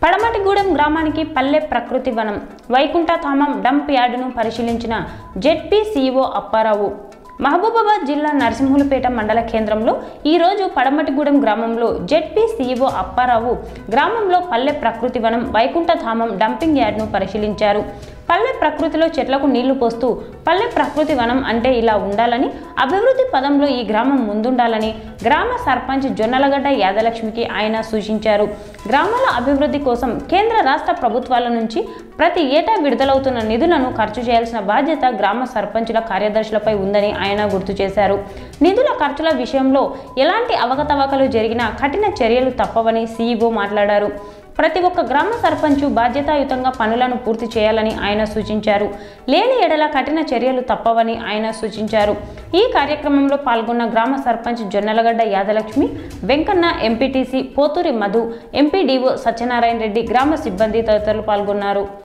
పడమటిగూడెం గ్రామానికి పల్లె ప్రకృతి వనం వైకుంఠధామం డంప్ యార్డును పరిశీలించిన జెడ్పీ సీఈఓ అప్పారావు మహబూబాబాద్ జిల్లా నరసింహులపేట మండల కేంద్రంలో ఈరోజు పడమటిగూడెం గ్రామంలో జెడ్పీ సీఈఓ అప్పారావు గ్రామంలో పల్లె ప్రకృతి వనం వైకుంఠధామం డంపింగ్ యార్డ్ను పరిశీలించారు పల్లె ప్రకృతిలో చెట్లకు నీళ్లు పోస్తూ పల్లె ప్రకృతి వనం అంటే ఇలా ఉండాలని అభివృద్ధి పదంలో ఈ గ్రామం ముందుండాలని గ్రామ సర్పంచ్ జొన్నలగడ్డ యాదలక్ష్మికి ఆయన సూచించారు గ్రామాల అభివృద్ధి కోసం కేంద్ర రాష్ట్ర ప్రభుత్వాల నుంచి ప్రతి ఏటా విడుదలవుతున్న నిధులను ఖర్చు చేయాల్సిన బాధ్యత గ్రామ సర్పంచుల కార్యదర్శులపై ఉందని ఆయన గుర్తు చేశారు నిధుల ఖర్చుల విషయంలో ఎలాంటి అవకతవకలు జరిగినా కఠిన చర్యలు తప్పవని సీఈఓ మాట్లాడారు ప్రతి ఒక్క గ్రామ సర్పంచు బాధ్యతాయుతంగా పనులను పూర్తి చేయాలని ఆయన సూచించారు లేని ఎడల కఠిన చర్యలు తప్పవని ఆయన సూచించారు ఈ కార్యక్రమంలో పాల్గొన్న గ్రామ సర్పంచ్ జొన్నలగడ్డ యాదలక్ష్మి వెంకన్న ఎంపీటీసీ పోతూరి మధు ఎంపీడీఓ సత్యనారాయణ రెడ్డి గ్రామ సిబ్బంది తదితరులు పాల్గొన్నారు